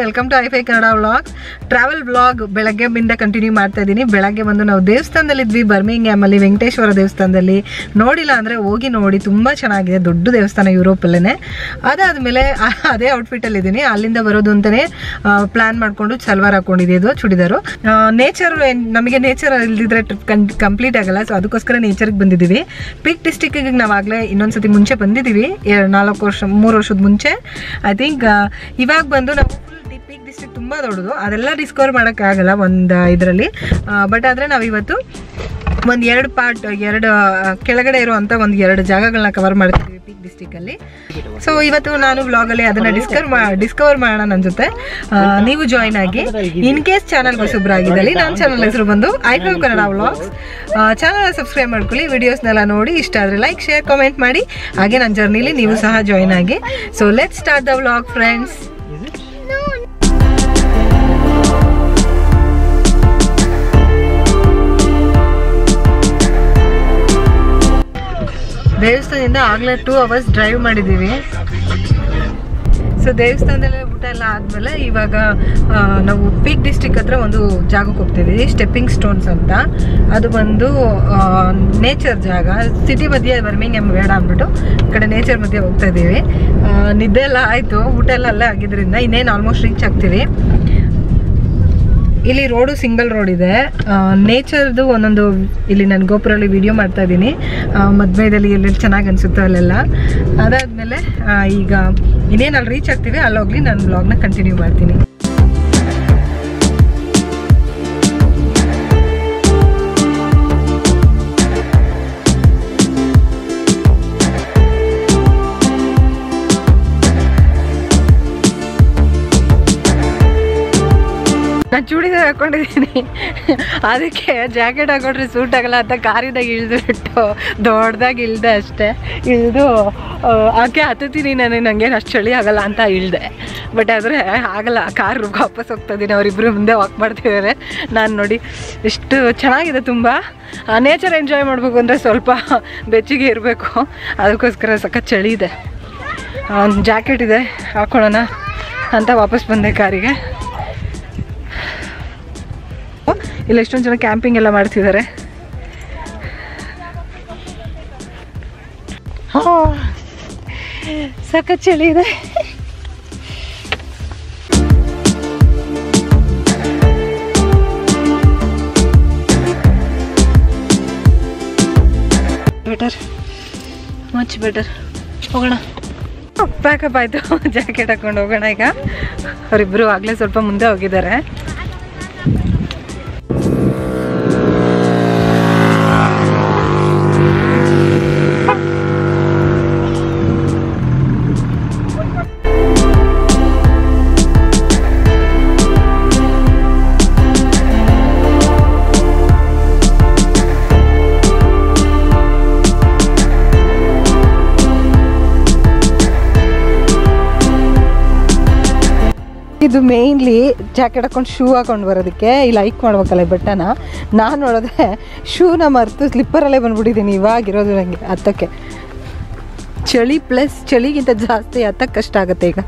Welcome to ಐಫೈ Kannada vlogs travel vlog ಬೆಳಗ್ಗೆ ಬಿಂದ ಕಂಟಿನ್ಯೂ ಮಾಡ್ತಾ ಇದ್ದೀನಿ ಬೆಳಗ್ಗೆ ಬಂದು ನಾವು ದೇವಸ್ಥಾನದಲ್ಲಿ ಇದ್ವಿ ಬರ್ಮಿಂಗ್ಯಾಮ್ ಅಲ್ಲಿ ವೆಂಕಟೇಶ್ವರ ದೇವಸ್ಥಾನದಲ್ಲಿ ನೋಡಿಲ್ಲ ಅಂದರೆ ಹೋಗಿ ನೋಡಿ ತುಂಬ ಚೆನ್ನಾಗಿದೆ ದೊಡ್ಡ ದೇವಸ್ಥಾನ ಯುರೋಪಲ್ಲೇ ಅದಾದಮೇಲೆ ಅದೇ ಔಟ್ಫಿಟ್ಟಲ್ಲಿ ಇದ್ದೀನಿ ಅಲ್ಲಿಂದ ಬರೋದು ಅಂತಲೇ ಪ್ಲ್ಯಾನ್ ಮಾಡಿಕೊಂಡು ಸಲ್ವಾರ್ ಹಾಕೊಂಡಿದ್ದು ಚೂಡಿದಾರು ನೇಚರ್ ನಮಗೆ ನೇಚರ್ ಇಲ್ದಿದ್ರೆ ಟ್ರಿಪ್ ಕಂಪ್ಲೀಟ್ ಆಗಲ್ಲ ಸೊ ಅದಕ್ಕೋಸ್ಕರ ನೇಚರ್ಗೆ ಬಂದಿದ್ದೀವಿ ಪಿಕ್ ಡಿಸ್ಟಿಕ್ಕಿಗೆ ನಾವಾಗಲೇ ಇನ್ನೊಂದ್ಸತಿ ಮುಂಚೆ ಬಂದಿದ್ದೀವಿ ಎ- ನಾಲ್ಕು ವರ್ಷ ಮೂರು ವರ್ಷದ ಮುಂಚೆ ಐ ಥಿಂಕ್ ಇವಾಗ ಬಂದು ನಾವು ಫುಲ್ ಪೀಕ್ ಡಿಸ್ಟ್ರಿಕ್ಟ್ ತುಂಬ ದೊಡ್ಡದು ಅದೆಲ್ಲ ಡಿಸ್ಕವರ್ ಮಾಡೋಕ್ಕಾಗಲ್ಲ ಒಂದು ಇದರಲ್ಲಿ ಬಟ್ ಆದರೆ ನಾವಿವತ್ತು ಒಂದು ಎರಡು ಪಾರ್ಟ್ ಎರಡು ಆ, ಕೆಳಗಡೆ ಇರುವಂಥ ಒಂದು ಎರಡು ಜಾಗಗಳನ್ನ ಕವರ್ ಮಾಡ್ತಿದ್ದೀವಿ ಪೀಕ್ ಡಿಸ್ಟಿಕಲ್ಲಿ ಸೊ ಇವತ್ತು ನಾನು ವ್ಲಾಗಲ್ಲಿ ಅದನ್ನು ಡಿಸ್ಕವರ್ ಮಾ ಡಿಸ್ಕವರ್ ಮಾಡೋಣ ನನ್ನ ಜೊತೆ ಆ, ನೀವು ಜಾಯ್ನ್ ಆಗಿ ಇನ್ ಕೇಸ್ ಚಾನಲ್ ಹೊಸಬ್ರಾಗಿದ್ದಲ್ಲಿ ನನ್ನ ಚಾನಲ್ ಹೆಸರು ಬಂದು I five Kannada vlogs channel subscribe ಮಾಡ್ಕೊಳ್ಳಿ ವಿಡಿಯೋಸ್ನೆಲ್ಲ ನೋಡಿ ಇಷ್ಟ ಆದರೆ ಲೈಕ್ ಶೇರ್ ಕಾಮೆಂಟ್ ಮಾಡಿ ಹಾಗೆ ನನ್ನ ಜರ್ನಿಲಿ ನೀವು ಸಹ ಜಾಯ್ನ್ ಆಗಿ so let start the vlog friends ದೇವಸ್ಥಾನದಿಂದ ಆಗಲೇ ಟೂ ಅವರ್ಸ್ ಡ್ರೈವ್ ಮಾಡಿದ್ದೀವಿ ಸೊ ದೇವಸ್ಥಾನದಲ್ಲೇ ಊಟ ಎಲ್ಲ ಆದಮೇಲೆ ಇವಾಗ ಆ, ನಾವು ಪೀಕ್ ಡಿಸ್ಟಿಕ್ ಹತ್ರ ಒಂದು ಜಾಗಕ್ಕೆ ಹೋಗ್ತಿದ್ದೀವಿ ಸ್ಟೆಪ್ಪಿಂಗ್ ಸ್ಟೋನ್ಸ್ ಅಂತ ಅದು ಬಂದು ನೇಚರ್ ಜಾಗ ಸಿಟಿ ಮಧ್ಯೆ ಬರ್ಮಿಂಗ್ ಬೇಡ ಅಂದ್ಬಿಟ್ಟು ಈ ಕಡೆ ನೇಚರ್ ಮಧ್ಯೆ ಹೋಗ್ತಾ ಇದ್ದೀವಿ ಆ, ನಿದ್ದೆ ಎಲ್ಲ ಆಯಿತು ಊಟ ಎಲ್ಲ ಅಲ್ಲೇ ಆಗಿದ್ರಿಂದ ಇನ್ನೇನು ಆಲ್ಮೋಸ್ಟ್ ರೀಚ್ ಆಗ್ತೀವಿ ಇಲ್ಲಿ ರೋಡು ಸಿಂಗಲ್ ರೋಡ್ ಇದೆ ನೇಚರ್ದು ಒಂದೊಂದು ಇಲ್ಲಿ ನಾನು ಗೋಪುರಲ್ಲಿ ವಿಡಿಯೋ ಮಾಡ್ತಾ ಇದ್ದೀನಿ ಮದುವೆದಲ್ಲಿ ಎಲ್ಲೆಲ್ಲಿ ಚೆನ್ನಾಗಿ ಅನಿಸುತ್ತೋ ಅಲ್ಲೆಲ್ಲ ಅದಾದಮೇಲೆ ಈಗ ಇನ್ನೇನು ಅಲ್ಲಿ ರೀಚ್ ಆಗ್ತೀವಿ ಅಲ್ಲೋಗ್ಲಿ ನಾನು ಬ್ಲಾಗ್ನ ಕಂಟಿನ್ಯೂ ಮಾಡ್ತೀನಿ ನಾನು ಚೂಡಿದಾರ್ ಹಾಕೊಂಡಿದ್ದೀನಿ ಅದಕ್ಕೆ ಜಾಕೆಟ್ ಹಾಕೊಂಡ್ರೆ ಸೂಟ್ ಆಗಲ್ಲ ಅಂತ ಕಾರಿದಾಗ ಇಳಿದು ಬಿಟ್ಟು ದೊಡ್ಡದಾಗಿ ಇಳ್ದೆ ಅಷ್ಟೇ ಇಳಿದು ಆಕೆ ಹತ್ತೀನಿ ನಾನು ನನಗೇನು ಅಷ್ಟು ಚಳಿ ಆಗಲ್ಲ ಅಂತ ಇಳಿದೆ ಬಟ್ ಆದರೆ ಆಗಲ್ಲ ಕಾರ್ ವಾಪಸ್ ಹೋಗ್ತಾ ಇದ್ದೀನಿ ಅವರಿಬ್ಬರು ಮುಂದೆ ವಾಕ್ ಮಾಡ್ತಿದ್ದಾರೆ ನಾನು ನೋಡಿ ಎಷ್ಟು ಚೆನ್ನಾಗಿದೆ ತುಂಬ ನೇಚರ್ ಎಂಜಾಯ್ ಮಾಡಬೇಕು ಅಂದರೆ ಸ್ವಲ್ಪ ಬೆಚ್ಚಗೆ ಇರಬೇಕು ಅದಕ್ಕೋಸ್ಕರ ಸಖತ್ ಚಳಿ ಇದೆ ಒಂದು ಜಾಕೆಟ್ ಇದೆ ಹಾಕೊಳ್ಳೋಣ ಅಂತ ವಾಪಸ್ ಬಂದೆ ಕಾರಿಗೆ ಇಲ್ಲಿ ಎಷ್ಟೊಂದು ಜನ ಕ್ಯಾಂಪಿಂಗ್ ಎಲ್ಲ ಮಾಡ್ತಿದ್ದಾರೆ ಹಾ, ಸಖತ್ ಚಳಿ ಇದೆ ಬೆಟರ್ ಮಚ್ ಬೆಟರ್ ಹೋಗೋಣ ಪ್ಯಾಕಪ್ ಆಯಿತು ಜಾಕೆಟ್ ಹಾಕೊಂಡು ಹೋಗೋಣ ಈಗ ಅವರಿಬ್ಬರು ಆಗಲೇ ಸ್ವಲ್ಪ ಮುಂದೆ ಹೋಗಿದ್ದಾರೆ ಇದು ಮೇಯ್ನ್ಲಿ ಜಾಕೆಟ್ ಹಾಕೊಂಡು ಶೂ ಹಾಕೊಂಡು ಬರೋದಕ್ಕೆ ಇಲ್ಲಿ ಲೈಕ್ ಮಾಡ್ಬೇಕಲ್ಲ ಈ ಬಟ್ಟನ ನಾನು ನೋಡಿದ್ರೆ ಶೂನ ಮರೆತು ಸ್ಲಿಪ್ಪರಲ್ಲೇ ಬಂದ್ಬಿಟ್ಟಿದ್ದೀನಿ ಇವಾಗಿರೋದು ನನಗೆ ಹತ್ತಕ್ಕೆ ಚಳಿ ಪ್ಲಸ್ ಚಳಿಗಿಂತ ಜಾಸ್ತಿ ಹತ್ತಕ್ಕೆ ಕಷ್ಟ ಆಗುತ್ತೆ ಈಗ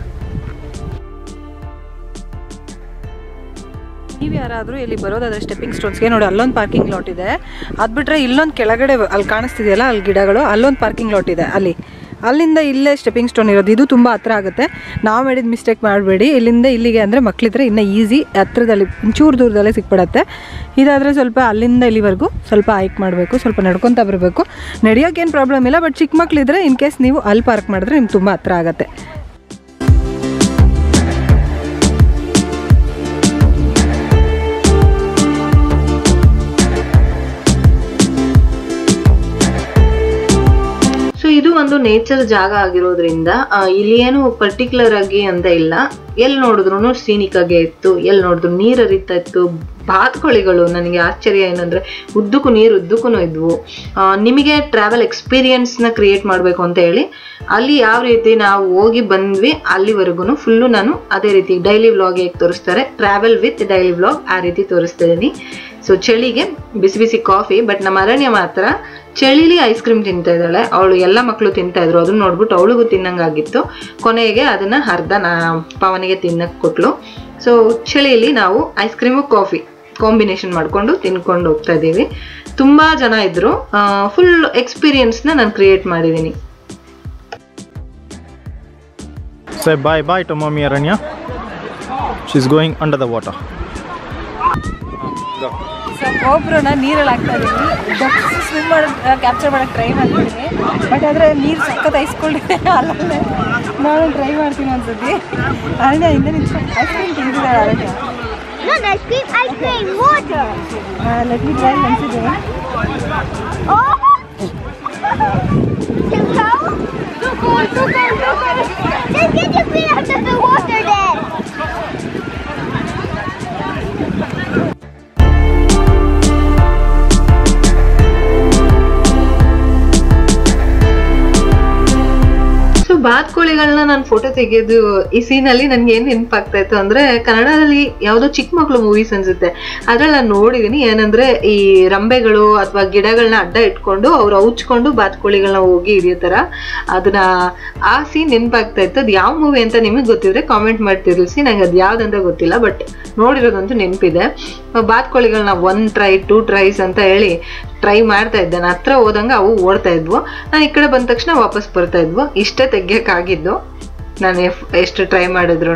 ನೀವು ಯಾರಾದರೂ ಇಲ್ಲಿ ಬರೋದಾದ್ರೆ ಸ್ಟೆಪ್ಪಿಂಗ್ ಸ್ಟೋನ್ಸ್ಗೆ ನೋಡಿ ಅಲ್ಲೊಂದು ಪಾರ್ಕಿಂಗ್ ಲಾಟ್ ಇದೆ ಅದು ಬಿಟ್ಟರೆ ಇಲ್ಲೊಂದು ಕೆಳಗಡೆ ಅಲ್ಲಿ ಕಾಣಿಸ್ತಿದೆಯಲ್ಲ ಅಲ್ಲಿ ಗಿಡಗಳು ಅಲ್ಲೊಂದು ಪಾರ್ಕಿಂಗ್ ಲಾಟ್ ಇದೆ ಅಲ್ಲಿ ಅಲ್ಲಿಂದ ಇಲ್ಲೇ ಸ್ಟೆಪ್ಪಿಂಗ್ ಸ್ಟೋನ್ ಇರೋದು ಇದು ತುಂಬ ಹತ್ರ ಆಗುತ್ತೆ ನಾವು ಮಾಡಿದ ಮಿಸ್ಟೇಕ್ ಮಾಡಬೇಡಿ ಇಲ್ಲಿಂದ ಇಲ್ಲಿಗೆ ಅಂದರೆ ಮಕ್ಕಳಿದ್ರೆ ಇನ್ನೂ ಈಸಿ ಹತ್ರದಲ್ಲಿ ಒಂಚೂರು ದೂರದಲ್ಲೇ ಸಿಕ್ಬಿಡತ್ತೆ ಇದಾದರೆ ಸ್ವಲ್ಪ ಅಲ್ಲಿಂದ ಇಲ್ಲಿವರೆಗೂ ಸ್ವಲ್ಪ ಹೈಕ್ ಮಾಡಬೇಕು ಸ್ವಲ್ಪ ನಡ್ಕೊತಾ ಬರಬೇಕು ನಡೆಯೋಕ್ಕೇನು ಪ್ರಾಬ್ಲಮ್ ಇಲ್ಲ ಬಟ್ ಚಿಕ್ಕ ಮಕ್ಕಳಿದ್ರೆ ಇನ್ ಕೇಸ್ ನೀವು ಅಲ್ಲಿ ಪಾರ್ಕ್ ಮಾಡಿದ್ರೆ ನಿಮ್ಗೆ ತುಂಬ ಹತ್ರ ಆಗುತ್ತೆ ಸೊ ಇದು ಒಂದು ನೇಚರ್ ಜಾಗ ಆಗಿರೋದ್ರಿಂದ ಆ, ಇಲ್ಲಿ ಏನು ಪರ್ಟಿಕ್ಯುಲರ್ ಆಗಿ ಅಂತ ಇಲ್ಲ ಎಲ್ಲಿ ನೋಡಿದ್ರು ಸೀನಿಕ್ ಆಗೇ ಇತ್ತು ಎಲ್ಲಿ ನೋಡಿದ್ರು ನೀರು ಹರಿತಾ ಇತ್ತು ಬಾತುಕೋಳಿಗಳು ನನಗೆ ಆಶ್ಚರ್ಯ ಏನಂದ್ರೆ ಉದ್ದಕ್ಕೂ ನೀರು ಉದ್ದಕ್ಕೂ ಇದ್ವು ಆ, ನಿಮಗೆ ಟ್ರಾವೆಲ್ ಎಕ್ಸ್ಪೀರಿಯನ್ಸ್ನ ಕ್ರಿಯೇಟ್ ಮಾಡಬೇಕು ಅಂತ ಹೇಳಿ ಅಲ್ಲಿ ಯಾವ ರೀತಿ ನಾವು ಹೋಗಿ ಬಂದ್ವಿ ಅಲ್ಲಿವರೆಗೂ ಫುಲ್ಲು ನಾನು ಅದೇ ರೀತಿ ಡೈಲಿ ವ್ಲಾಗ್ ಹೇಗೆ ತೋರಿಸ್ತಾರೆ ಟ್ರಾವೆಲ್ ವಿತ್ ಡೈಲಿ ವ್ಲಾಗ್ ಆ ರೀತಿ ತೋರಿಸ್ತಾ ಇದ್ದೀನಿ ಸೊ ಚಳಿಗೆ ಬಿಸಿ ಬಿಸಿ ಕಾಫಿ ಬಟ್ ನಮ್ಮ ಅರಣ್ಯ ಮಾತ್ರ ಚಳಿಲಿ ಐಸ್ ಕ್ರೀಮ್ ತಿಂತಾ ಇದ್ದಾಳೆ ಅವಳು ಎಲ್ಲ ಮಕ್ಕಳು ತಿಂತಾ ಇದ್ರು ಅದನ್ನ ನೋಡ್ಬಿಟ್ಟು ಅವಳಿಗೂ ತಿನ್ನಂಗಾಗಿತ್ತು ಕೊನೆಗೆ ಅದನ್ನ ಅರ್ಧ ನಾ ಪವನಿಗೆ ತಿನ್ನಕ್ ಕೊಟ್ಲು ಸೊ ಚಳಿಯಲ್ಲಿ ನಾವು ಐಸ್ ಕ್ರೀಮು ಕಾಫಿ ಕಾಂಬಿನೇಷನ್ ಮಾಡ್ಕೊಂಡು ತಿನ್ಕೊಂಡು ಹೋಗ್ತಾ ಇದ್ದೀವಿ ತುಂಬಾ ಜನ ಇದ್ರು ಫುಲ್ ಎಕ್ಸ್ಪೀರಿಯನ್ಸ್ನ ನಾನು ಕ್ರಿಯೇಟ್ ಮಾಡಿದ್ದೀನಿ Say bye bye to mommy Aranya. She's going under the water. So ಒಬ್ರನ್ನ ನೀರಲ್ಲಿ ಹಾಕ್ತಾ ಇದೀವಿ ಡಕ್ಸ್ ಸ್ವಿಮ್ ಮಾಡೋದು ಕ್ಯಾಪ್ಚರ್ ಮಾಡೋಕ್ಕೆ ಟ್ರೈ ಮಾಡ್ತಿದ್ದೀನಿ ಬಟ್ ಆದರೆ ನೀರು ಸಖತ್ ಐಸ್ಕೊಂಡಿದೆ ಅಲ್ಲಲ್ಲೇ ನಾನು ಟ್ರೈ ಮಾಡ್ತೀನಿ ಅನ್ಸುತ್ತೆ ಅರಣ್ಯ ಹಿಂದೆ ನಿಂತ್ಕೊಂಡು ಐಸ್ ಕ್ರೀಮ್ ತಿಂದಿದ್ದಾಳೆ ಅರಣ್ಯ Not ice cream, ice cream, water. Let me try ಅನ್ಸಿದೆ Oh! Too cold? Too cold, too cold, too cold. Just get your feet out of the water then. So ಬಾತ್ಕೋಳಿಗಳನ್ನ ನಾನು photo ತೆಗೆಯೋದು ಈ ಸೀನಲ್ಲಿ ನನ್ಗೆ ಏನ್ ನೆನಪಾಗ್ತಾ ಇತ್ತು ಅಂದ್ರೆ ಕನ್ನಡದಲ್ಲಿ ಯಾವ್ದೋ ಚಿಕ್ಕ ಮಕ್ಳು ಮೂವೀಸ್ ಅನ್ಸುತ್ತೆ ಅದ್ರಲ್ಲಿ ನಾನು ನೋಡಿದೀನಿ ಏನಂದ್ರೆ ಈ ರಂಬೆಗಳು ಅಥವಾ ಗಿಡಗಳನ್ನ ಅಡ್ಡ ಇಟ್ಕೊಂಡು ಅವ್ರು ಔಚ್ಕೊಂಡು ಬಾತ್ಕೋಳಿಗಳನ್ನ ಹೋಗಿ ಹಿಡಿಯೋ ತರ ಅದನ್ನ ಆ ಸೀನ್ ನೆನಪಾಗ್ತಾ ಇತ್ತು ಅದು ಯಾವ ಮೂವಿ ಅಂತ ನಿಮಗೆ ಗೊತ್ತಿದ್ರೆ ಕಾಮೆಂಟ್ ಮಾಡಿ ತಿಳಿಸಿ ನಂಗೆ ಅದು ಯಾವ್ದಂತ ಗೊತ್ತಿಲ್ಲ ಬಟ್ ನೋಡಿರೋದಂತೂ ನೆನಪಿದೆ ಬಾತ್ಕೋಳಿಗಳನ್ನ ಒನ್ ಟ್ರೈ ಟೂ ಟ್ರೈಸ್ ಅಂತ ಹೇಳಿ ಟ್ರೈ ಮಾಡ್ತಾ ಇದ್ದೆ ನಾನು ಹತ್ರ ಹೋದಂಗೆ ಅವು ಓಡ್ತಾ ಇದ್ವು ನಾನು ಈ ಕಡೆ ಬಂದ ತಕ್ಷಣ ವಾಪಸ್ ಬರ್ತಾ ಇದ್ವು ಇಷ್ಟೇ ತೆಗಿಯಕ್ಕಾಗಿದ್ದು ನಾನು ಎಫ್- ಎಷ್ಟು ಟ್ರೈ ಮಾಡಿದ್ರು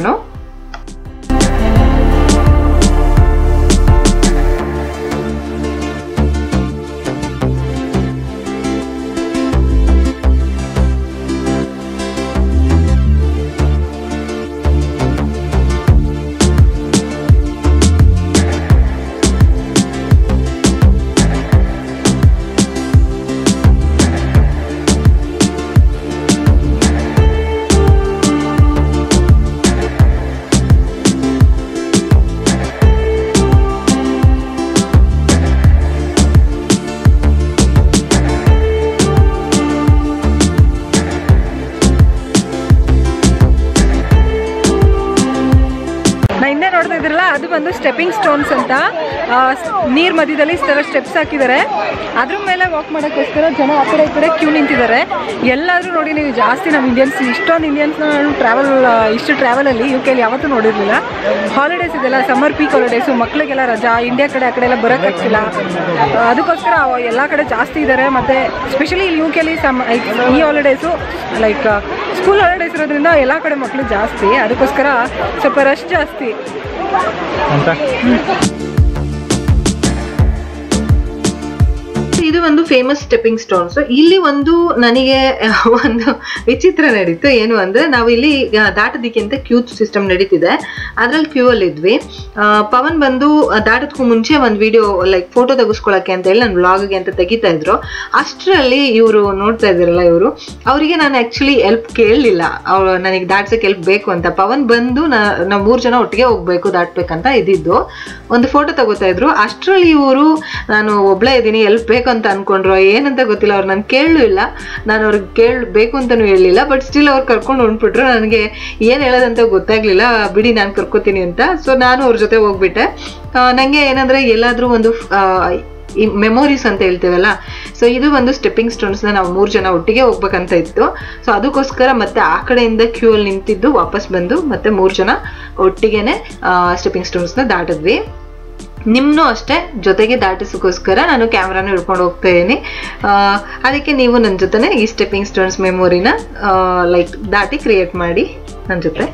ನಾ ಹಿಂದೆ ನೋಡ್ತಾ ಇದ್ರಲ್ಲ ಅದು ಬಂದು ಸ್ಟೆಪ್ಪಿಂಗ್ ಸ್ಟೋನ್ಸ್ ಅಂತ ನೀರ್ ಮಧ್ಯದಲ್ಲಿ ಈ ಥರ ಸ್ಟೆಪ್ಸ್ ಹಾಕಿದ್ದಾರೆ ಅದ್ರ ಮೇಲೆ ವಾಕ್ ಮಾಡೋಕ್ಕೋಸ್ಕರ ಜನ ಆ ಕಡೆ ಈ ಕಡೆ ಕ್ಯೂ ನಿಂತಿದ್ದಾರೆ ಎಲ್ಲಾದ್ರೂ ನೋಡಿ ನೀವು ಜಾಸ್ತಿ ನಮ್ಮ ಇಂಡಿಯನ್ಸ್ ಇಷ್ಟೊಂದು ಇಂಡಿಯನ್ಸ್ನ ನಾನು ಟ್ರಾವೆಲ್ ಇಷ್ಟು ಟ್ರಾವೆಲಲ್ಲಿ ಯು ಕೆಲಿ ಯಾವತ್ತೂ ನೋಡಿರಲಿಲ್ಲ ಹಾಲಿಡೇಸ್ ಇದೆಲ್ಲ ಸಮ್ಮರ್ ಪೀಕ್ ಹಾಲಿಡೇಸು ಮಕ್ಳಿಗೆಲ್ಲ ರಜಾ ಇಂಡಿಯಾ ಕಡೆ ಆ ಕಡೆ ಎಲ್ಲ ಬರೋಕ್ಕಾಗ್ತಿಲ್ಲ ಆ, ಅದಕ್ಕೋಸ್ಕರ ಅವ ಎಲ್ಲ ಕಡೆ ಜಾಸ್ತಿ ಇದ್ದಾರೆ ಮತ್ತು ಸ್ಪೆಷಲಿ ಇಲ್ಲಿ ಯು ಕೆಲಿ ಸಮ್ ಈ ಹಾಲಿಡೇಸು ಲೈಕ್ ಸ್ಕೂಲ್ ಹಾಲಿಡೇಸ್ ಇರೋದ್ರಿಂದ ಎಲ್ಲ ಕಡೆ ಮಕ್ಕಳು ಜಾಸ್ತಿ ಅದಕ್ಕೋಸ್ಕರ ಸ್ವಲ್ಪ ರಶ್ ಜಾಸ್ತಿ ಅಂತ ಇದು ಒಂದು ಫೇಮಸ್ ಸ್ಟೆಪ್ಪಿಂಗ್ ಸ್ಟೋನ್ಸ್ ಇಲ್ಲಿ ಒಂದು ನನಗೆ ಒಂದು ವಿಚಿತ್ರ ನಡೀತು ಏನು ಅಂದ್ರೆ ನಾವು ಇಲ್ಲಿ ಆ, ದಾಟೋದಿಕ್ಕೆ ಅಂತ ಕ್ಯೂ ಸಿಸ್ಟಮ್ ನಡೀತಿದೆ ಅದ್ರಲ್ಲಿ ಕ್ಯೂ ಅಲ್ಲಿ ಇದ್ವಿ ಆ, ಪವನ್ ಬಂದು ಆ, ದಾಟೋದಕ್ಕೂ ಮುಂಚೆ ಒಂದು ವಿಡಿಯೋ ಲೈಕ್ ಫೋಟೋ ತೆಗೆಸ್ಕೊಳಕ್ಕೆ ಅಂತ ಹೇಳಿ ನನ್ನ ಬ್ಲಾಗ್ಗೆ ಅಂತ ತೆಗಿತಾ ಇದ್ರು ಅಷ್ಟರಲ್ಲಿ ಇವರು ನೋಡ್ತಾ ಇದ್ರಲ್ಲ ಇವರು ಅವರಿಗೆ ನಾನು ಆಕ್ಚುಲಿ ಹೆಲ್ಪ್ ಕೇಳಲಿಲ್ಲ ಅವ್ರು ನನಗೆ ದಾಟ್ಸಕ್ಕೆ ಹೆಲ್ಪ್ ಬೇಕು ಅಂತ ಪವನ್ ಬಂದು ನಾವು ಮೂರು ಜನ ಒಟ್ಟಿಗೆ ಹೋಗ್ಬೇಕು ದಾಟ್ಬೇಕಂತ ಇದ್ದಿದ್ದು ಒಂದು ಫೋಟೋ ತಗೋತಾ ಇದ್ರು ಅಷ್ಟರಲ್ಲಿ ಇವರು ನಾನು ಒಬ್ಳೇ ಇದ್ದೀನಿ ಹೆಲ್ಪ್ ಬೇಕು ಅಂತ ಅನ್ಕೊಂಡ್ರು ಏನಂತ ಗೊತ್ತಿಲ್ಲ ಅವ್ರು ನಾನು ಕೇಳಲೂ ಇಲ್ಲ ನಾನು ಅವ್ರಿಗೆ ಕೇಳಬೇಕು ಅಂತಲೂ ಹೇಳಲಿಲ್ಲ ಬಟ್ ಸ್ಟಿಲ್ ಅವ್ರು ಕರ್ಕೊಂಡು ಹೊಂಟ್ಬಿಟ್ರು ನನಗೆ ಏನು ಹೇಳೋದಂತ ಗೊತ್ತಾಗ್ಲಿಲ್ಲ ಬಿಡಿ ನಾನು ಕರ್ಕೋತೀನಿ ಅಂತ ಸೊ ನಾನು ಅವ್ರ ಜೊತೆ ಹೋಗ್ಬಿಟ್ಟೆ ಆ, ನಂಗೆ ಏನಂದ್ರೆ ಎಲ್ಲಾದ್ರೂ ಒಂದು ಆ, ಈ ಮೆಮೊರೀಸ್ ಅಂತ ಹೇಳ್ತೇವಲ್ಲ ಸೊ ಇದು ಒಂದು ಸ್ಟೆಪ್ಪಿಂಗ್ ಸ್ಟೋನ್ಸ್ನ ನಾವು ಮೂರು ಜನ ಒಟ್ಟಿಗೆ ಹೋಗ್ಬೇಕಂತ ಇತ್ತು ಸೊ ಅದಕ್ಕೋಸ್ಕರ ಮತ್ತೆ ಆ ಕಡೆಯಿಂದ ಕ್ಯೂ ಅಲ್ಲಿ ನಿಂತಿದ್ದು ವಾಪಸ್ ಬಂದು ಮತ್ತೆ ಮೂರು ಜನ ಒಟ್ಟಿಗೆನೆ ಸ್ಟೆಪ್ಪಿಂಗ್ ಸ್ಟೋನ್ಸ್ನ ದಾಟಿದ್ವಿ ನಿಮ್ಮನ್ನು ಅಷ್ಟೇ ಜೊತೆಗೆ ದಾಟಿಸೋಕ್ಕೋಸ್ಕರ ನಾನು ಕ್ಯಾಮ್ರಾನ ಹಿಡ್ಕೊಂಡು ಹೋಗ್ತಾ ಇದ್ದೀನಿ ಆ, ಅದಕ್ಕೆ ನೀವು ನನ್ನ ಜೊತೆನೆ ಈ ಸ್ಟೆಪ್ಪಿಂಗ್ ಸ್ಟೋನ್ಸ್ ಮೆಮೊರಿನ ಲೈಕ್ ದಾಟಿ ಕ್ರಿಯೇಟ್ ಮಾಡಿ ನನ್ನ ಜೊತೆ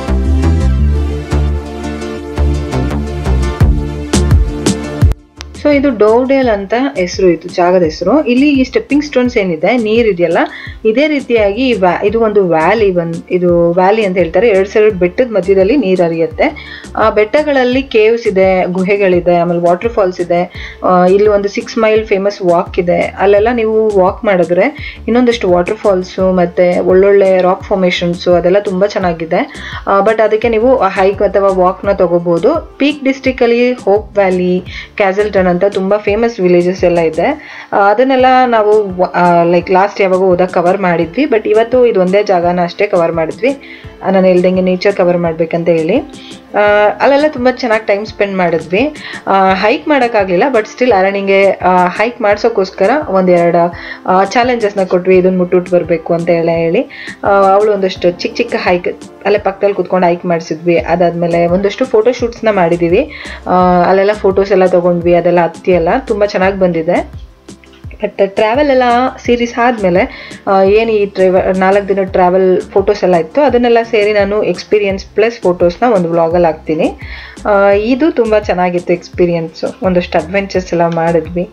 ಸೊ ಇದು ಡೋವ್ಡೇಲ್ ಅಂತ ಹೆಸರು ಇದು ಜಾಗದ ಹೆಸರು ಇಲ್ಲಿ ಈ ಸ್ಟೆಪ್ಪಿಂಗ್ ಸ್ಟೋನ್ಸ್ ಏನಿದೆ ನೀರ್ ಇದೆಯಲ್ಲ ಇದೇ ರೀತಿಯಾಗಿ ಈ ವ್ಯಾ- ಇದು ಒಂದು ವ್ಯಾಲಿ ಬಂದ್ ಇದು ವ್ಯಾಲಿ ಅಂತ ಹೇಳ್ತಾರೆ ಎರಡ್ ಸೈಡ್ ಬೆಟ್ಟದ ಮಧ್ಯದಲ್ಲಿ ನೀರ್ ಹರಿಯುತ್ತೆ ಆ ಬೆಟ್ಟಗಳಲ್ಲಿ ಕೇವ್ಸ್ ಇದೆ ಗುಹೆಗಳಿದೆ ಆಮೇಲೆ ವಾಟರ್ ಫಾಲ್ಸ್ ಇದೆ ಆ, ಇಲ್ಲಿ ಒಂದು ಸಿಕ್ಸ್ ಮೈಲ್ ಫೇಮಸ್ ವಾಕ್ ಇದೆ ಅಲ್ಲೆಲ್ಲ ನೀವು ವಾಕ್ ಮಾಡಿದ್ರೆ ಇನ್ನೊಂದಷ್ಟು ವಾಟರ್ ಫಾಲ್ಸು ಮತ್ತೆ ಒಳ್ಳೊಳ್ಳೆ ರಾಕ್ ಫಾರ್ಮೇಶನ್ಸು ಅದೆಲ್ಲ ತುಂಬಾ ಚೆನ್ನಾಗಿದೆ ಬಟ್ ಅದಕ್ಕೆ ನೀವು ಹೈಕ್ ಅಥವಾ ವಾಕ್ನ ತಗೋಬಹುದು ಪೀಕ್ ಡಿಸ್ಟಿಕ್ ಅಲ್ಲಿ ಹೋಪ್ ವ್ಯಾಲಿ ಕ್ಯಾಸಲ್ಟನ್ ಅಂತ ತುಂಬಾ ಫೇಮಸ್ ವಿಲೇಜಸ್ ಎಲ್ಲ ಇದೆ ಆ, ಅದನ್ನೆಲ್ಲ ನಾವು ಲೈಕ್ ಲಾಸ್ಟ್ ಯಾವಾಗ ಹೋದಾಗ ಕವರ್ ಮಾಡಿದ್ವಿ ಬಟ್ ಇವತ್ತು ಇದು ಒಂದೇ ಜಾಗನ ಅಷ್ಟೇ ಕವರ್ ಮಾಡಿದ್ವಿ ಆ, ನಾನು ಹೇಳ್ದಂಗೆ ನೇಚರ್ ಕವರ್ ಮಾಡ್ಬೇಕಂತ ಹೇಳಿ ಆ, ಅಲ್ಲೆಲ್ಲ ತುಂಬ ಚೆನ್ನಾಗಿ ಟೈಮ್ ಸ್ಪೆಂಡ್ ಮಾಡಿದ್ವಿ ಹೈಕ್ ಮಾಡೋಕ್ಕಾಗಲಿಲ್ಲ ಬಟ್ ಸ್ಟಿಲ್ ಅರಣಿಗೆ ಹೈಕ್ ಮಾಡ್ಸೋಕ್ಕೋಸ್ಕರ ಒಂದೆರಡು ಚಾಲೆಂಜಸ್ನ ಕೊಟ್ವಿ ಇದನ್ನ ಮುಟ್ಟುಟ್ಟು ಬರಬೇಕು ಅಂತ ಹೇಳಿ ಹೇಳಿ ಅವಳು ಒಂದಷ್ಟು ಚಿಕ್ಕ ಚಿಕ್ಕ ಹೈಕ್ ಅಲ್ಲೇ ಪಕ್ಕದಲ್ಲಿ ಕುತ್ಕೊಂಡು ಹೈಕ್ ಮಾಡಿಸಿದ್ವಿ ಅದಾದಮೇಲೆ ಒಂದಷ್ಟು ಫೋಟೋ ಶೂಟ್ಸ್ನ ಮಾಡಿದ್ದೀವಿ ಆ, ಅಲ್ಲೆಲ್ಲ ಫೋಟೋಸ್ ಎಲ್ಲ ತೊಗೊಂಡ್ವಿ ಅದೆಲ್ಲ ಹತ್ತಿ ಎಲ್ಲ ತುಂಬ ಚೆನ್ನಾಗಿ ಬಂದಿದೆ ಬಟ್ ಟ್ರಾವೆಲ್ ಎಲ್ಲ ಸೀರೀಸ್ ಆದಮೇಲೆ ಏನು ಈ ಟ್ರಾವ ನಾಲ್ಕು ದಿನ ಟ್ರಾವೆಲ್ ಫೋಟೋಸ್ ಎಲ್ಲ ಇತ್ತು ಅದನ್ನೆಲ್ಲ ಸೇರಿ ನಾನು ಎಕ್ಸ್ಪೀರಿಯನ್ಸ್ ಪ್ಲಸ್ ಫೋಟೋಸ್ನ ಒಂದು ವ್ಲಾಗಲ್ಲಿ ಹಾಕ್ತೀನಿ ಆ, ಇದು ತುಂಬ ಚೆನ್ನಾಗಿತ್ತು ಎಕ್ಸ್ಪೀರಿಯನ್ಸು ಒಂದಷ್ಟು ಅಡ್ವೆಂಚರ್ಸ್ ಎಲ್ಲ ಮಾಡಿದ್ವಿ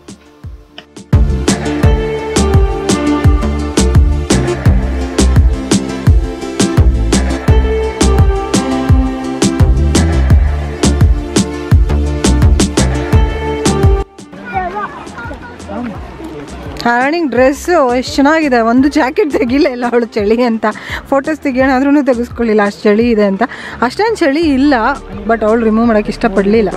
ಹರಣಿಂಗ್ ಡ್ರೆಸ್ಸು ಎಷ್ಟು ಚೆನ್ನಾಗಿದೆ ಒಂದು ಜಾಕೆಟ್ ತೆಗಿಲ್ಲ ಇಲ್ಲ ಅವಳು ಚಳಿ ಅಂತ ಫೋಟೋಸ್ ತೆಗಿಯೋಣ ಆದ್ರೂ ತೆಗೆಸ್ಕೊಳ್ಳಿಲ್ಲ ಅಷ್ಟು ಚಳಿ ಇದೆ ಅಂತ ಅಷ್ಟೊಂದು ಚಳಿ ಇಲ್ಲ ಬಟ್ ಅವಳು ರಿಮೂವ್ ಮಾಡೋಕ್ಕೆ ಇಷ್ಟಪಡಲಿಲ್ಲ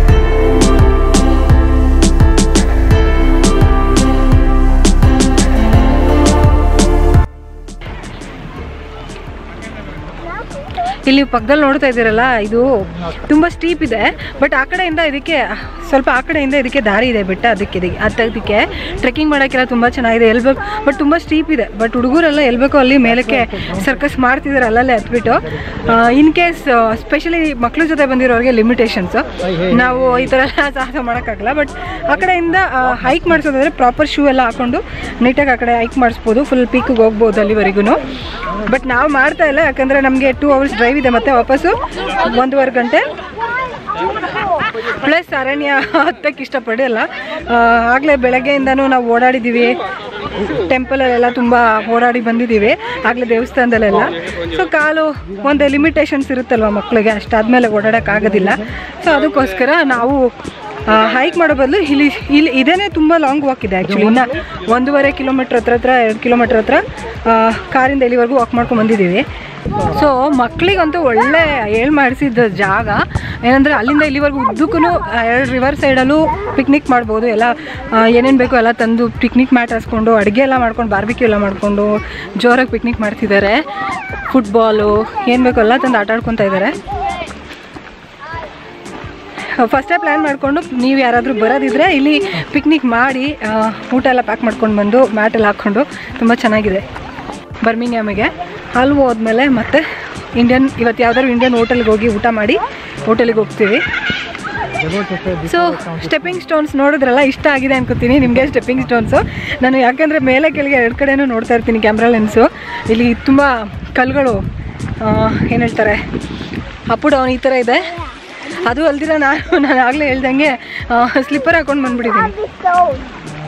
ಇಲ್ಲಿ ಪಕ್ಕದಲ್ಲಿ ನೋಡ್ತಾ ಇದ್ದೀರಲ್ಲ ಇದು ತುಂಬ ಸ್ಟೀಪ್ ಇದೆ ಬಟ್ ಆ ಕಡೆಯಿಂದ ಇದಕ್ಕೆ ಸ್ವಲ್ಪ ಆ ಕಡೆಯಿಂದ ಇದಕ್ಕೆ ದಾರಿ ಇದೆ ಬೆಟ್ಟ ಅದಕ್ಕೆ ಇದಕ್ಕೆ ಹತ್ತೋದಕ್ಕೆ ಟ್ರೆಕ್ಕಿಂಗ್ ಮಾಡೋಕ್ಕೆಲ್ಲ ತುಂಬ ಚೆನ್ನಾಗಿದೆ ಎಲ್ಬೇಕು ಬಟ್ ತುಂಬ ಸ್ಟೀಪ್ ಇದೆ ಬಟ್ ಹುಡುಗರೆಲ್ಲ ಎಲ್ಬೇಕು ಅಲ್ಲಿ ಮೇಲಕ್ಕೆ ಸರ್ಕಸ್ ಮಾಡ್ತಿದ್ದಾರೆ ಅಲ್ಲಲ್ಲೇ ಹತ್ಬಿಟ್ಟು ಇನ್ ಕೇಸ್ ಸ್ಪೆಷಲಿ ಮಕ್ಳ ಜೊತೆ ಬಂದಿರೋರಿಗೆ ಲಿಮಿಟೇಷನ್ಸ್ ನಾವು ಈ ಥರ ಎಲ್ಲ ಸಾಹಸ ಮಾಡೋಕ್ಕಾಗಲ್ಲ ಬಟ್ ಆ ಕಡೆಯಿಂದ ಹೈಕ್ ಮಾಡಿಸೋದಾದ್ರೆ ಪ್ರಾಪರ್ ಶೂ ಎಲ್ಲ ಹಾಕೊಂಡು ನೀಟಾಗಿ ಆ ಕಡೆ ಹೈಕ್ ಮಾಡಿಸ್ಬೋದು ಫುಲ್ ಪೀಕಿಗೆ ಹೋಗ್ಬೋದು ಅಲ್ಲಿವರೆಗೂ ಬಟ್ ನಾವು ಮಾಡ್ತಾ ಇಲ್ಲ ಯಾಕಂದರೆ ನಮಗೆ ಟೂ ಅವರ್ಸ್ ಡ್ರೈವ್ ಇದೆ ಮತ್ತೆ ವಾಪಸ್ಸು ಒಂದೂವರೆ ಗಂಟೆ ಪ್ಲಸ್ ಅರಣ್ಯ ಹತ್ತಕ್ಕೆ ಇಷ್ಟಪಡಲ್ಲ ಆಗಲೇ ಬೆಳಗ್ಗೆಯಿಂದನೂ ನಾವು ಓಡಾಡಿದ್ದೀವಿ ಟೆಂಪಲಲ್ಲೆಲ್ಲ ತುಂಬ ಓಡಾಡಿ ಬಂದಿದ್ದೀವಿ ಆಗಲೇ ದೇವಸ್ಥಾನದಲ್ಲೆಲ್ಲ ಸೊ ಕಾಲು ಒಂದು ಲಿಮಿಟೇಷನ್ಸ್ ಇರುತ್ತಲ್ವ ಮಕ್ಕಳಿಗೆ ಅಷ್ಟಾದ್ಮೇಲೆ ಓಡಾಡೋಕ್ಕಾಗೋದಿಲ್ಲ ಸೊ ಅದಕ್ಕೋಸ್ಕರ ನಾವು ಹೈಕ್ ಮಾಡೋ ಬದಲು ಇಲ್ಲಿ ಇಲ್ಲಿ ಇದೇನೇ ತುಂಬ ಲಾಂಗ್ ವಾಕ್ ಇದೆ ಆ್ಯಕ್ಚುಲಿ ಇನ್ನು ಒಂದೂವರೆ ಕಿಲೋಮೀಟ್ರ್ ಹತ್ರ ಹತ್ರ ಎರಡು ಕಿಲೋಮೀಟ್ರ್ ಹತ್ರ ಆ, ಕಾರಿಂದ ಇಲ್ಲಿವರೆಗೂ ವಾಕ್ ಮಾಡ್ಕೊಂಡು ಬಂದಿದ್ದೀವಿ ಸೊ ಮಕ್ಕಳಿಗಂತೂ ಒಳ್ಳೆ ಹೇಳ್ ಮಾಡಿಸಿದ ಜಾಗ ಏನಂದರೆ ಅಲ್ಲಿಂದ ಇಲ್ಲಿವರೆಗೂ ಉದ್ದಕ್ಕೂ ಎರಡು ರಿವರ್ ಸೈಡಲ್ಲೂ ಪಿಕ್ನಿಕ್ ಮಾಡ್ಬೋದು ಎಲ್ಲ ಏನೇನು ಬೇಕೋ ಎಲ್ಲ ತಂದು ಪಿಕ್ನಿಕ್ ಮ್ಯಾಟ್ ಹಾಸ್ಕೊಂಡು ಅಡುಗೆ ಎಲ್ಲ ಮಾಡ್ಕೊಂಡು ಬಾರ್ಬಿಕ್ಯೂ ಎಲ್ಲ ಮಾಡಿಕೊಂಡು ಜೋರಾಗಿ ಪಿಕ್ನಿಕ್ ಮಾಡ್ತಿದ್ದಾರೆ ಫುಟ್ಬಾಲು ಏನು ಬೇಕೋ ಎಲ್ಲ ತಂದು ಆಟ ಆಡ್ಕೊತಾ ಇದ್ದಾರೆ ಫಸ್ಟೇ ಪ್ಲ್ಯಾನ್ ಮಾಡಿಕೊಂಡು ನೀವು ಯಾರಾದರೂ ಬರೋದಿದ್ರೆ ಇಲ್ಲಿ ಪಿಕ್ನಿಕ್ ಮಾಡಿ ಆ, ಊಟ ಎಲ್ಲ ಪ್ಯಾಕ್ ಮಾಡ್ಕೊಂಡು ಬಂದು ಮ್ಯಾಟ್ ಎಲ್ಲ ಹಾಕ್ಕೊಂಡು ತುಂಬ ಚೆನ್ನಾಗಿದೆ ಬರ್ಮಿಂಗ್ಯಾಮಿಗೆ ಅಲ್ಲಿ ಹೋದ್ಮೇಲೆ ಮತ್ತೆ ಇಂಡಿಯನ್ ಇವತ್ತು ಯಾವ್ದಾದ್ರು ಇಂಡಿಯನ್ ಹೋಟೆಲ್ಗೆ ಹೋಗಿ ಊಟ ಮಾಡಿ ಹೋಟೆಲಿಗೆ ಹೋಗ್ತೀವಿ ಸೊ ಸ್ಟೆಪ್ಪಿಂಗ್ ಸ್ಟೋನ್ಸ್ ನೋಡಿದ್ರಲ್ಲ ಇಷ್ಟ ಆಗಿದೆ ಅನ್ಕೋತೀನಿ ನಿಮಗೆ ಸ್ಟೆಪ್ಪಿಂಗ್ ಸ್ಟೋನ್ಸು ನಾನು ಯಾಕಂದರೆ ಮೇಲೆ ಕೆಳಗೆ ಎರಡು ಕಡೆನೂ ನೋಡ್ತಾ ಇರ್ತೀನಿ ಕ್ಯಾಮ್ರಾ ಲೆನ್ಸು ಇಲ್ಲಿ ತುಂಬ ಕಲ್ಗಳು ಏನು ಹೇಳ್ತಾರೆ ಅಪ್ ಡೌನ್ ಈ ಥರ ಇದೆ ಅದು ಅಲ್ದಿರ ನಾನು ನಾನು ಆಗಲೇ ಹೇಳ್ದಂಗೆ ಸ್ಲಿಪ್ಪರ್ ಹಾಕೊಂಡು ಬಂದ್ಬಿಟ್ಟಿದ್ದೀನಿ The stone.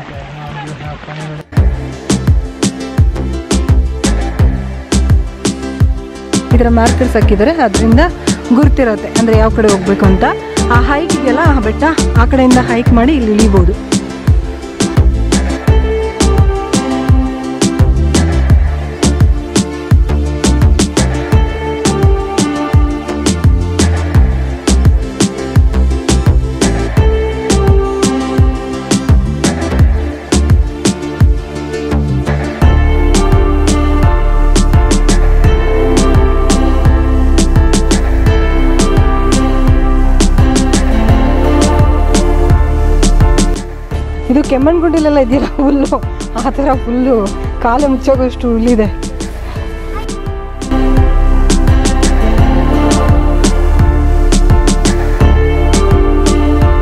ಇದರ ಮಾರ್ಕರ್ಸ್ ಹಾಕಿದ್ದಾರೆ ಅದರಿಂದ ಗುರ್ತಿರುತ್ತೆ ಅಂದರೆ ಯಾವ ಕಡೆ ಹೋಗ್ಬೇಕು ಅಂತ ಆ ಹೈಕ್ ಇದೆಯಲ್ಲ ಆ ಬೆಟ್ಟ ಆ ಕಡೆಯಿಂದ ಹೈಕ್ ಮಾಡಿ ಇಲ್ಲಿ ಇಳಿಬೋದು ಇದು ಕೆಮ್ಮಣ್ಗುಂಡಿಲೆಲ್ಲ ಇದೆಯಲ್ಲ ಹುಲ್ಲು ಆ ಥರ ಫುಲ್ಲು ಕಾಲು ಮುಚ್ಚೋಗೋಷ್ಟು ಹುಲ್ಲಿದೆ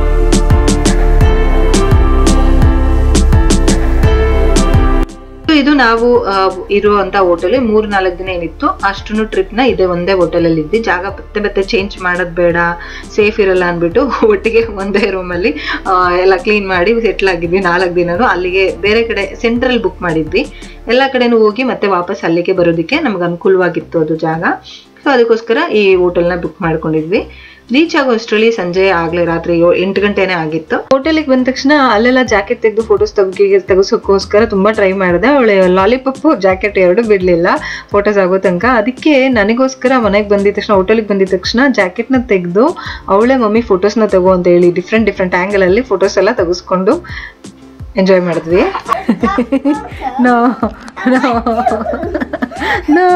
ಇದು ನಾವು ಆ, ಇರುವಂತ ಹೋಟೆಲ್ ಮೂರ್ ನಾಲ್ಕು ದಿನ ಏನಿತ್ತು ಅಷ್ಟು ಟ್ರಿಪ್ ನ ಇದೇ ಒಂದೇ ಹೋಟೆಲ್ ಅಲ್ಲಿ ಇದ್ವಿ ಜಾಗ ಮತ್ತೆ ಮತ್ತೆ ಚೇಂಜ್ ಮಾಡೋದ್ ಬೇಡ ಸೇಫ್ ಇರಲ್ಲ ಅನ್ಬಿಟ್ಟು ಒಟ್ಟಿಗೆ ಒಂದೇ ರೂಮ್ ಅಲ್ಲಿ ಆ, ಎಲ್ಲ ಕ್ಲೀನ್ ಮಾಡಿ ಸೆಟ್ಲ್ ಆಗಿದ್ವಿ ನಾಲ್ಕು ದಿನನೂ ಅಲ್ಲಿಗೆ ಬೇರೆ ಕಡೆ ಸೆಂಟ್ರಲ್ ಬುಕ್ ಮಾಡಿದ್ವಿ ಎಲ್ಲ ಕಡೆನೂ ಹೋಗಿ ಮತ್ತೆ ವಾಪಸ್ ಅಲ್ಲಿಗೆ ಬರೋದಕ್ಕೆ ನಮ್ಗೆ ಅನುಕೂಲವಾಗಿತ್ತು ಅದು ಜಾಗ ಸೊ ಅದಕ್ಕೋಸ್ಕರ ಈ ಹೋಟೆಲ್ನ ಬುಕ್ ಮಾಡ್ಕೊಂಡಿದ್ವಿ ರೀಚ್ ಆಗೋ ಅಷ್ಟರಲ್ಲಿ ಸಂಜೆ ಆಗ್ಲೇ ರಾತ್ರಿ ಯೋ- ಎಂಟು ಗಂಟೆನೇ ಆಗಿತ್ತು ಹೋಟೆಲಿಗೆ ಬಂದ ತಕ್ಷಣ ಅಲ್ಲೆಲ್ಲ ಜಾಕೆಟ್ ತೆಗೆದು ಫೋಟೋಸ್ ತೆಗಿ ತೆಗೆಸೋಕ್ಕೋಸ್ಕರ ತುಂಬಾ ಟ್ರೈ ಮಾಡಿದೆ ಅವಳೆ ಲಾಲಿಪಾಪ್ ಜಾಕೆಟ್ ಎರಡು ಬಿಡ್ಲಿಲ್ಲ ಫೋಟೋಸ್ ಆಗೋ ತನಕ ಅದಕ್ಕೆ ನನಗೋಸ್ಕರ ಮನೆಗೆ ಬಂದಿದ ತಕ್ಷಣ ಹೋಟೆಲಿಗೆ ಬಂದಿದ ತಕ್ಷಣ ಜಾಕೆಟ್ನ ತೆಗೆದು ಅವಳೆ ಮಮ್ಮಿ ಫೋಟೋಸ್ನ ತಗೋ ಅಂತ ಹೇಳಿ ಡಿಫ್ರೆಂಟ್ ಡಿಫ್ರೆಂಟ್ ಆ್ಯಂಗಲ್ ಅಲ್ಲಿ ಫೋಟೋಸ್ ಎಲ್ಲ ತೆಗೆಸ್ಕೊಂಡು ಎಂಜಾಯ್ ಮಾಡಿದ್ವಿ ನೋ ನೋ ನೋ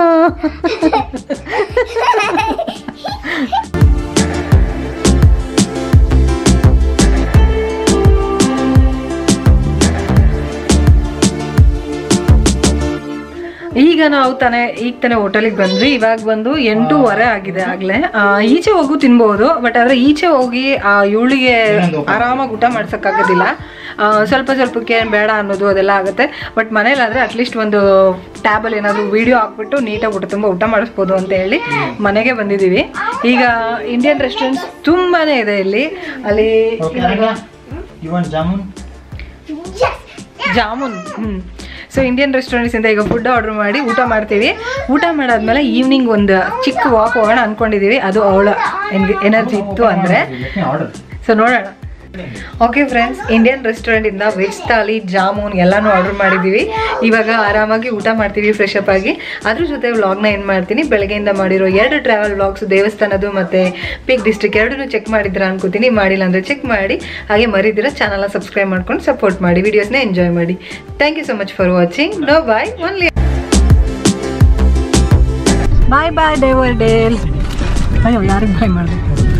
ಈಗ ನಾವು ತಾನೇ ಈಗ ತಾನೇ ಹೋಟೆಲಿಗೆ ಬಂದ್ವಿ ಇವಾಗ ಬಂದು ಎಂಟೂವರೆ ಆಗಿದೆ ಆಗ್ಲೇ ಆ, ಈಚೆ ಹೋಗು ತಿನ್ಬೋದು ಬಟ್ ಆದ್ರೆ ಈಚೆ ಹೋಗಿ ಆ ಇವಳಿಗೆ ಆರಾಮಾಗಿ ಊಟ ಮಾಡ್ಸಕ್ಕಾಗೋದಿಲ್ಲ ಆ, ಸ್ವಲ್ಪ ಸ್ವಲ್ಪಕ್ಕೆ ಬೇಡ ಅನ್ನೋದು ಅದೆಲ್ಲ ಆಗುತ್ತೆ ಬಟ್ ಮನೇಲಾದ್ರೆ ಅಟ್ಲೀಸ್ಟ್ ಒಂದು ಟ್ಯಾಬಲ್ಲಿ ಏನಾದ್ರು ವಿಡಿಯೋ ಹಾಕ್ಬಿಟ್ಟು ನೀಟಾಗಿ ಊಟ ತುಂಬ ಊಟ ಮಾಡಿಸ್ಬೋದು ಅಂತ ಹೇಳಿ ಮನೆಗೆ ಬಂದಿದ್ದೀವಿ ಈಗ ಇಂಡಿಯನ್ ರೆಸ್ಟೋರೆಂಟ್ಸ್ ತುಂಬಾನೇ ಇದೆ ಇಲ್ಲಿ ಅಲ್ಲಿ You want jamun? Jamun hmm so Indian restaurants ಇಂದ ಈಗ ಫುಡ್ ಆರ್ಡರ್ ಮಾಡಿ ಊಟ ಮಾಡ್ತೀವಿ ಊಟ ಮಾಡಾದ್ಮೇಲೆ ಈವ್ನಿಂಗ್ ಒಂದು ಚಿಕ್ಕ ವಾಕ್ ಹೋಗೋಣ ಅನ್ಕೊಂಡಿದೀವಿ ಅದು ಅವಳ ಎನರ್ಜಿ ಇತ್ತು ಅಂದ್ರೆ Let me order. ಸೊ ನೋಡೋಣ ಓಕೆ ಫ್ರೆಂಡ್ಸ್ ಇಂಡಿಯನ್ ರೆಸ್ಟೋರೆಂಟ್ ಇಂದ ವೆಜ್ ಥಾಲಿ ಜಾಮೂನ್ ಎಲ್ಲಾನು ಆರ್ಡರ್ ಮಾಡಿದೀವಿ ಇವಾಗ ಆರಾಮಾಗಿ ಊಟ ಮಾಡ್ತೀವಿ ಫ್ರೆಶ್ ಅಪ್ ಆಗಿ ಅದ್ರ ಜೊತೆ ವ್ಲಾಗ್ನ ಏನು ಮಾಡ್ತೀನಿ ಬೆಳಗ್ಗೆಯಿಂದ ಮಾಡಿರೋ ಎರಡು ಟ್ರಾವೆಲ್ ವ್ಲಾಗ್ಸ್ ದೇವಸ್ಥಾನದ್ದು ಮತ್ತೆ ಪಿಕ್ ಡಿಸ್ಟ್ರಿಕ್ಟ್ ಎರಡನ್ನೂ ಚೆಕ್ ಮಾಡಿದ್ರ ಅನ್ಕೋತೀನಿ ಮಾಡಿಲ್ಲ ಅಂದ್ರೆ ಚೆಕ್ ಮಾಡಿ ಹಾಗೆ ಮರಿದಿರ ಚಾನಲ್ನ ಸಬ್ಸ್ಕ್ರೈಬ್ ಮಾಡ್ಕೊಂಡು ಸಪೋರ್ಟ್ ಮಾಡಿ ವಿಡಿಯೋಸ್ನ ಎಂಜಾಯ್ ಮಾಡಿ thank you so much for watching no bye only bye bye ಡೇವರ್ ಡೇಲ್ ಅಯ್ಯೋ ಯಾರಿಗೆ ಬಾಯ್ ಮಾಡಿದೆ